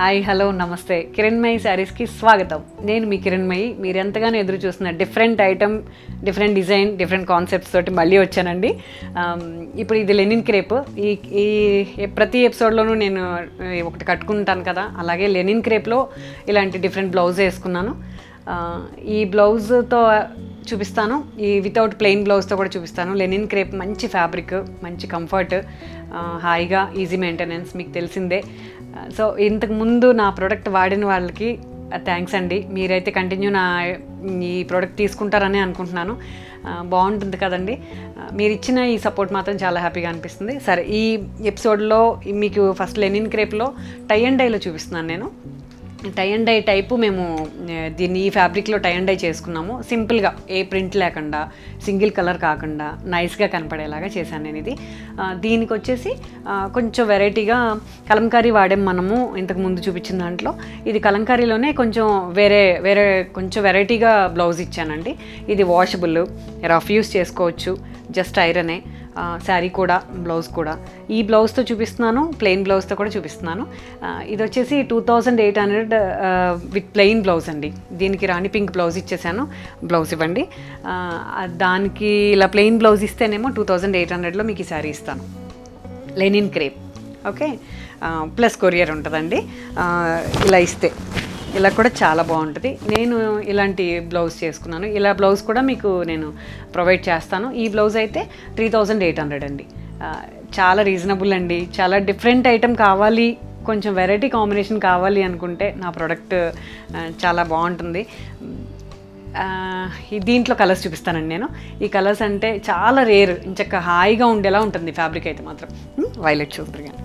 hi hello నమస్తే కిరణ్మయి శారీస్కి స్వాగతం నేను మీ కిరణ్మయి మీరు ఎంతగానో ఎదురు చూస్తున్న different item different design different concepts తోటి మళ్ళీ వచ్చానండి ఆమ్, ఇప్పుడు ఇది లెనిన్ క్రేప్ ఈ ఈ ప్రతి ఎపిసోడ్లోనూ నేను ఆ, ఒకటి కట్టుకుంటాను కదా అలాగే లెనిన్ క్రేప్లో ఇలాంటి డిఫరెంట్ బ్లౌజ్ వేసుకున్నాను ఆ, ఈ బ్లౌజ్తో చూపిస్తాను ఈ వితౌట్ ప్లెయిన్ బ్లౌజ్తో కూడా చూపిస్తాను లెనిన్ క్రేప్ మంచి ఫ్యాబ్రిక్ మంచి కంఫర్ట్ హాయిగా ఈజీ మెయింటెనెన్స్ మీకు తెలిసిందే సో ఇంతకు ముందు నా ప్రోడక్ట్ వాడిన వాళ్ళకి థ్యాంక్స్ అండి మీరైతే కంటిన్యూ నా ఈ ప్రోడక్ట్ తీసుకుంటారని అనుకుంటున్నాను ఆ, బాగుంటుంది కదండి ఆ, మీరు ఇచ్చిన ఈ సపోర్ట్ మాత్రం చాలా హ్యాపీగా అనిపిస్తుంది సరే ఈ ఎపిసోడ్లో మీకు ఫస్ట్ లెనిన్ క్రేప్లో టై అండ్ డైలో చూపిస్తున్నాను నేను టై అండ్ డై టైపు మేము ఆ, దీన్ని ఈ ఫ్యాబ్రిక్లో టై అండ్ డై చేసుకున్నాము సింపుల్గా ఏ ప్రింట్ లేకుండా సింగిల్ కలర్ కాకుండా నైస్గా కనపడేలాగా చేశాను నేను ఇది ఆ, దీనికి వచ్చేసి ఆ, కొంచెం వెరైటీగా కలంకారీ వాడాం మనము ఇంతకు ముందు చూపించిన దాంట్లో ఇది కలంకారీలోనే కొంచెం వేరే వేరే కొంచెం వెరైటీగా బ్లౌజ్ ఇచ్చానండి ఇది వాషబుల్ రఫ్ యూస్ చేసుకోవచ్చు జస్ట్ ఐరనే శారీ కూడా బ్లౌజ్ కూడా ఈ బ్లౌజ్తో చూపిస్తున్నాను ప్లెయిన్ బ్లౌజ్తో కూడా చూపిస్తున్నాను ఆ, ఇది వచ్చేసి two thousand eight hundred with plain blouse అండి దీనికి రాణి పింక్ బ్లౌజ్ ఇచ్చేసాను బ్లౌజ్ ఇవ్వండి ఆ, దానికి ఇలా ప్లెయిన్ బ్లౌజ్ ఇస్తేనేమో టూ థౌజండ్ ఎయిట్ హండ్రెడ్లో మీకు ఈ శారీ ఇస్తాను linen crepe okay plus courier ఉంటుందండి ఆ, ఇలా ఇస్తే ఇలా కూడా చాలా బాగుంటుంది నేను ఇలాంటి బ్లౌజ్ చేసుకున్నాను ఇలా బ్లౌజ్ కూడా మీకు నేను ప్రొవైడ్ చేస్తాను ఈ బ్లౌజ్ అయితే త్రీ థౌజండ్ ఎయిట్ హండ్రెడ్ అండి ఆ, చాలా రీజనబుల్ అండి చాలా డిఫరెంట్ ఐటెం కావాలి కొంచెం వెరైటీ కాంబినేషన్ కావాలి అనుకుంటే నా ప్రోడక్ట్ చాలా బాగుంటుంది ఆ, ఈ దీంట్లో కలర్స్ చూపిస్తానండి నేను ఈ కలర్స్ అంటే చాలా రేర్ ఇంచక్క హాయిగా ఉండేలా ఉంటుంది ఫ్యాబ్రిక్ అయితే మాత్రం వైలెట్ చూద్దరు కానీ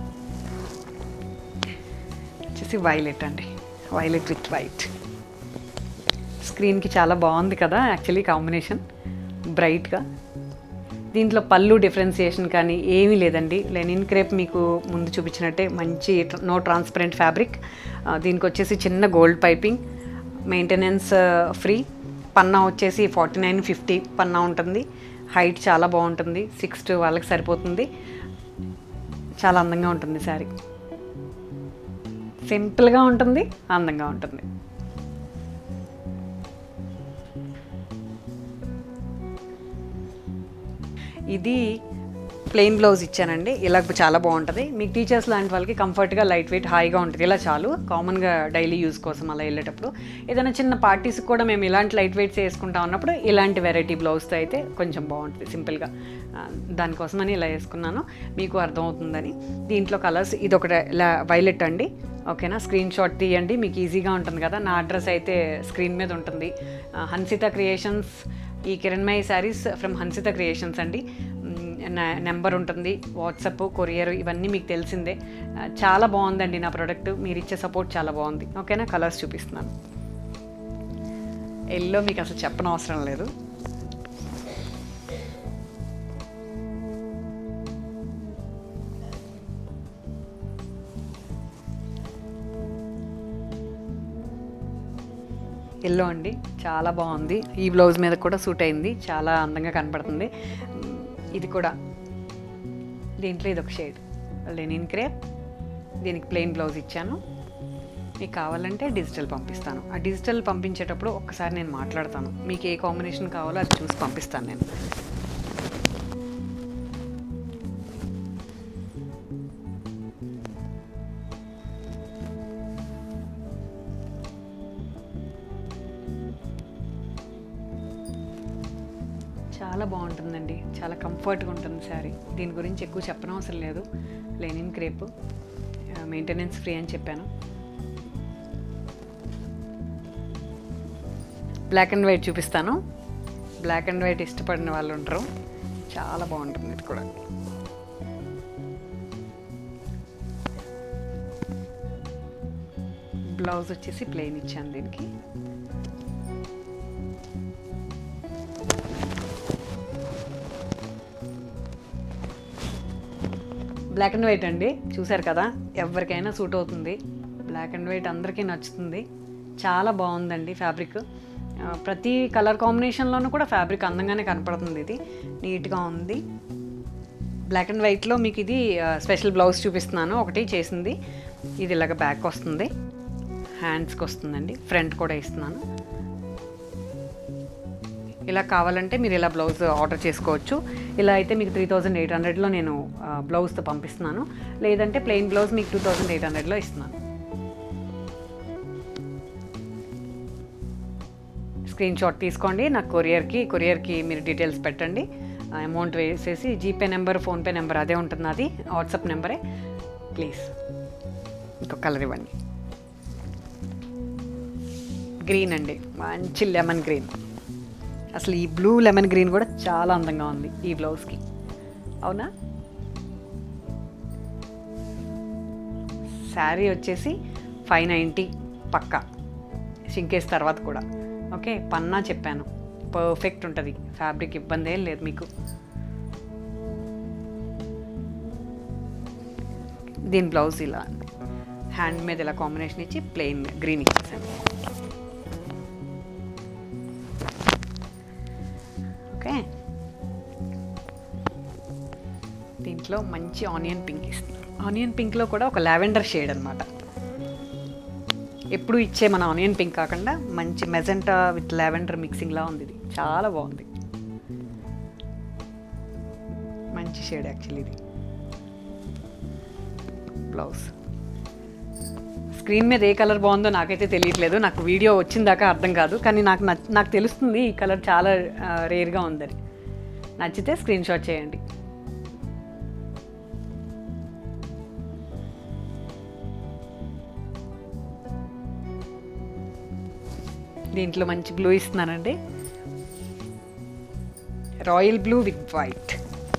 వచ్చేసి వైలెట్ అండి వైలెట్ విత్ వైట్ స్క్రీన్కి చాలా బాగుంది కదా యాక్చువల్లీ కాంబినేషన్ బ్రైట్గా దీంట్లో పళ్ళు డిఫరెన్సియేషన్ కానీ ఏమీ లేదండి లెనిన్ క్రేప్ మీకు ముందు చూపించినట్టే మంచి ట్ర- నో ట్రాన్స్పరెంట్ ఫ్యాబ్రిక్ ఆ, దీనికి వచ్చేసి చిన్న గోల్డ్ పైపింగ్ మెయింటెనెన్స్ ఫ్రీ పన్నా వచ్చేసి ఫార్టీ నైన్ ఫిఫ్టీ పన్నా ఉంటుంది హైట్ చాలా బాగుంటుంది సిక్స్ టు వాళ్ళకి సరిపోతుంది చాలా అందంగా ఉంటుంది శారీ సింపుల్గా ఉంటుంది అందంగా ఉంటుంది ఇది ప్లెయిన్ బ్లౌజ్ ఇచ్చానండి ఇలా చాలా బాగుంటుంది మీకు టీచర్స్ లాంటి వాళ్ళకి కంఫర్ట్గా లైట్ వెయిట్ హాయిగా ఉంటుంది ఇలా చాలు కామన్గా డైలీ యూస్ కోసం అలా వెళ్ళేటప్పుడు ఏదైనా చిన్న పార్టీస్కి కూడా మేము ఇలాంటి లైట్ వెయిట్స్ వేసుకుంటాం అన్నప్పుడు ఇలాంటి వెరైటీ బ్లౌజ్తో అయితే కొంచెం బాగుంటుంది సింపుల్గా ఆ, దానికోసమని ఇలా వేసుకున్నాను మీకు అర్థమవుతుందని దీంట్లో కలర్స్ ఇది ఒకటి ఇలా వైలెట్ అండి ఓకేనా స్క్రీన్ షాట్ తీయండి మీకు ఈజీగా ఉంటుంది కదా నా అడ్రస్ అయితే స్క్రీన్ మీద ఉంటుంది ఆ, హన్సిత క్రియేషన్స్ ఈ కిరణ్మయి శారీస్ ఫ్రమ్ హన్సిత క్రియేషన్స్ అండి నెంబర్ ఉంటుంది వాట్సప్ కొరియర్ ఇవన్నీ మీకు తెలిసిందే ఆ, చాలా బాగుందండి నా ప్రోడక్ట్ మీరు ఇచ్చే సపోర్ట్ చాలా బాగుంది ఓకేనా కలర్స్ చూపిస్తున్నాను ఎల్లో మీకు అసలు చెప్పనవసరం లేదు ఎల్లో అండి చాలా బాగుంది ఈ బ్లౌజ్ మీద కూడా సూట్ అయింది చాలా అందంగా కనపడుతుంది మ్, ఇది కూడా దీంట్లో ఇది ఒక షేడ్ లెనిన్ క్రేప్ దీనికి ప్లెయిన్ బ్లౌజ్ ఇచ్చాను మీకు కావాలంటే డిజిటల్ పంపిస్తాను ఆ డిజిటల్ పంపించేటప్పుడు ఒక్కసారి నేను మాట్లాడతాను మీకు ఏ కాంబినేషన్ కావాలో అది చూసి పంపిస్తాను నేను చాలా బాగుంటుందండి చాలా కంఫర్ట్గా ఉంటుంది శారీ దీని గురించి ఎక్కువ చెప్పనవసరం లేదు లెనిన్ క్రేప్ మెయింటెనెన్స్ ఫ్రీ అని చెప్పాను బ్లాక్ అండ్ వైట్ చూపిస్తాను బ్లాక్ అండ్ వైట్ ఇష్టపడిన వాళ్ళు ఉంటారు చాలా బాగుంటుంది ఇది కూడా బ్లౌజ్ వచ్చేసి ప్లెయిన్ ఇచ్చాను దీనికి బ్లాక్ అండ్ వైట్ అండి చూసారు కదా ఎవరికైనా సూట్ అవుతుంది బ్లాక్ అండ్ వైట్ అందరికీ నచ్చుతుంది చాలా బాగుందండి ఫ్యాబ్రిక్ ఆ, ప్రతి కలర్ కాంబినేషన్లోనూ కూడా ఫ్యాబ్రిక్ అందంగానే కనపడుతుంది ఇది నీట్గా ఉంది బ్లాక్ అండ్ వైట్లో మీకు ఇది ఆ, స్పెషల్ బ్లౌజ్ చూపిస్తున్నాను ఒకటి చేసింది ఇది ఇలాగ బ్యాక్ వస్తుంది హ్యాండ్స్కి వస్తుందండి ఫ్రంట్ కూడా ఇస్తున్నాను ఇలా కావాలంటే మీరు ఇలా బ్లౌజ్ ఆర్డర్ చేసుకోవచ్చు ఇలా అయితే మీకు త్రీ థౌజండ్ ఎయిట్ హండ్రెడ్లో నేను ఆ, బ్లౌజ్తో పంపిస్తున్నాను లేదంటే ప్లెయిన్ బ్లౌజ్ మీకు టూ థౌజండ్ ఎయిట్ హండ్రెడ్లో ఇస్తున్నాను స్క్రీన్ షాట్ తీసుకోండి నాకు కొరియర్కి కొరియర్కి మీరు డీటెయిల్స్ పెట్టండి అమౌంట్ వేసేసి జీపే నెంబర్ ఫోన్పే నెంబర్ అదే ఉంటుంది అది వాట్సాప్ నెంబరే ప్లీజ్ ఇంకొక కలర్ ఇవ్వండి గ్రీన్ అండి మంచి లెమన్ గ్రీన్ అసలు ఈ బ్లూ లెమన్ గ్రీన్ కూడా చాలా అందంగా ఉంది ఈ బ్లౌజ్కి అవునా శారీ వచ్చేసి ఫైవ్ నైంటీ పక్కా సింకేస్ తర్వాత కూడా ఓకే పన్నా చెప్పాను పర్ఫెక్ట్ ఉంటుంది ఫ్యాబ్రిక్ ఇబ్బంది ఏం లేదు మీకు దీని బ్లౌజ్ ఇలా హ్యాండ్ మీద ఇలా కాంబినేషన్ ఇచ్చి ప్లెయిన్ గ్రీన్ ఇచ్చేసాను ఓకే దీంట్లో మంచి ఆనియన్ పింక్ ఇస్తుంది ఆనియన్ పింక్లో కూడా ఒక లావెండర్ షేడ్ అనమాట ఎప్పుడు ఇచ్చే మన ఆనియన్ పింక్ కాకుండా మంచి మెజెంటా విత్ లావెండర్ మిక్సింగ్లా ఉంది ఇది చాలా బాగుంది మంచి షేడ్ యాక్చువల్లీ ఇది బ్లౌజ్ స్క్రీన్ మీద ఏ కలర్ బాగుందో నాకైతే తెలియట్లేదు నాకు వీడియో వచ్చిన దాకా అర్థం కాదు కానీ నాకు నచ్- నాకు తెలుస్తుంది ఈ కలర్ చాలా రేర్గా ఉందని నచ్చితే స్క్రీన్ షాట్ చేయండి దీంట్లో మంచి బ్లూ ఇస్తున్నానండి royal blue with white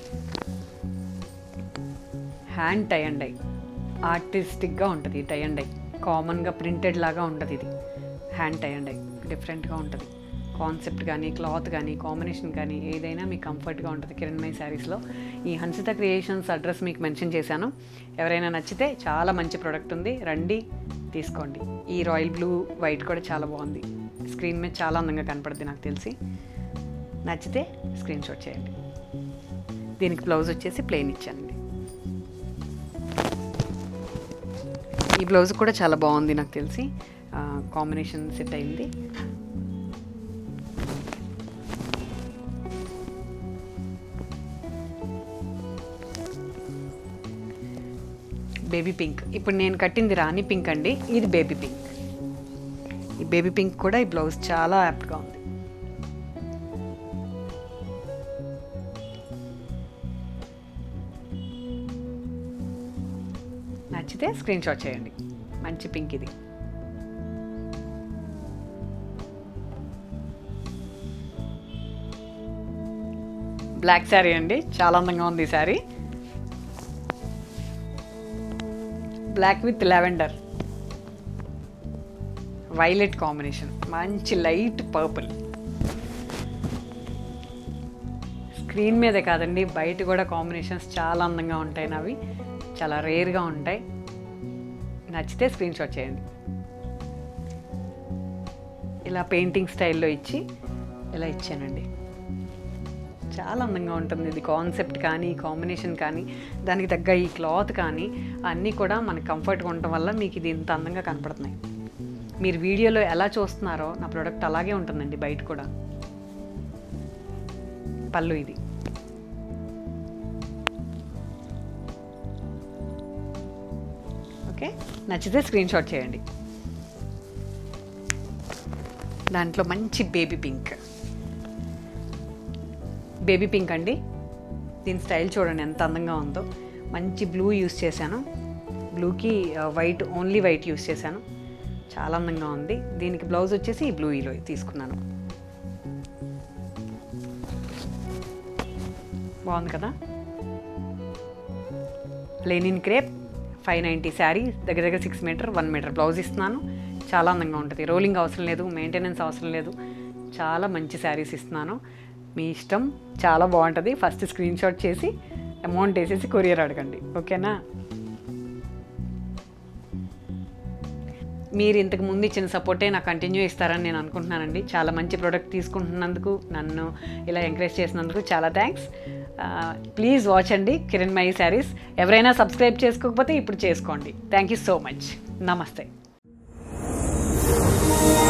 hand tie and dye ఆర్టిస్టిక్గా ఉంటుంది ఈ టై అండ్ ఐ కామన్గా ప్రింటెడ్ లాగా ఉంటుంది ఇది హ్యాండ్ టై అండ్ ఐ డిఫరెంట్గా ఉంటుంది కాన్సెప్ట్ కానీ క్లాత్ కానీ కాంబినేషన్ కానీ ఏదైనా మీకు కంఫర్ట్గా ఉంటుంది కిరణ్మయ్ శారీస్లో ఈ హన్సిత క్రియేషన్స్ అడ్రస్ మీకు మెన్షన్ చేశాను ఎవరైనా నచ్చితే చాలా మంచి ప్రోడక్ట్ ఉంది రండి తీసుకోండి ఈ రాయల్ బ్లూ వైట్ కూడా చాలా బాగుంది స్క్రీన్ మీద చాలా అందంగా కనపడుతుంది నాకు తెలిసి నచ్చితే స్క్రీన్ షాట్ చేయండి దీనికి బ్లౌజ్ వచ్చేసి ప్లెయిన్ ఇచ్చానండి ఈ బ్లౌజ్ కూడా చాలా బాగుంది నాకు తెలిసి కాంబినేషన్ సెట్ అయింది బేబీ పింక్ ఇప్పుడు నేను కట్టింది రాణి పింక్ అండి ఇది బేబీ పింక్ ఈ బేబీ పింక్ కూడా ఈ బ్లౌజ్ చాలా యాప్ట్గా ఉంది నచ్చితే స్క్రీన్ షాట్ చేయండి మంచి పింక్ ఇది బ్లాక్ శారీ అండి చాలా అందంగా ఉంది ఈ sari black with lavender violet combination మంచి లైట్ పర్పుల్ స్క్రీన్ మీదే కాదండి బయట కూడా కాంబినేషన్స్ చాలా అందంగా ఉంటాయి నావి చాలా రేర్గా ఉంటాయి నచ్చితే స్క్రీన్ షాట్ చేయండి ఇలా పెయింటింగ్ స్టైల్లో ఇచ్చి ఇలా ఇచ్చానండి చాలా అందంగా ఉంటుంది ఇది కాన్సెప్ట్ కానీ కాంబినేషన్ కానీ దానికి తగ్గ ఈ క్లాత్ కానీ అన్నీ కూడా మనకి కంఫర్ట్గా ఉండటం వల్ల మీకు ఇది ఇంత అందంగా కనపడుతున్నాయి మీరు వీడియోలో ఎలా చూస్తున్నారో నా ప్రోడక్ట్ అలాగే ఉంటుందండి బయట కూడా పళ్ళు ఇది ఓకే నచ్చితే స్క్రీన్ షాట్ చేయండి దాంట్లో మంచి బేబీ పింక్ బేబీ పింక్ అండి దీని స్టైల్ చూడండి ఎంత అందంగా ఉందో మంచి బ్లూ యూస్ చేశాను బ్లూకి వైట్ ఓన్లీ వైట్ యూస్ చేశాను చాలా అందంగా ఉంది దీనికి బ్లౌజ్ వచ్చేసి ఈ బ్లూ ఈలో తీసుకున్నాను బాగుంది కదా linen crepe five ninety sari దగ్గర దగ్గర six meter one meter blouse ఇస్తున్నాను చాలా అందంగా ఉంటుంది రోలింగ్ అవసరం లేదు మెయింటెనెన్స్ అవసరం లేదు చాలా మంచి శారీస్ ఇస్తున్నాను మీ ఇష్టం చాలా బాగుంటుంది ఫస్ట్ స్క్రీన్ షాట్ చేసి అమౌంట్ వేసేసి కొరియర్ అడగండి ఓకేనా మీరు ఇంతకు ముందు ఇచ్చిన సపోర్టే నాకు కంటిన్యూ ఇస్తారని నేను అనుకుంటున్నానండి చాలా మంచి ప్రోడక్ట్ తీసుకుంటున్నందుకు నన్ను ఇలా ఎంకరేజ్ చేసినందుకు చాలా థ్యాంక్స్ ప్లీజ్ వాచ్ అండి కిరణ్ మై శారీస్ ఎవరైనా సబ్స్క్రైబ్ చేసుకోకపోతే ఇప్పుడు చేసుకోండి థ్యాంక్ యూ సో మచ్ నమస్తే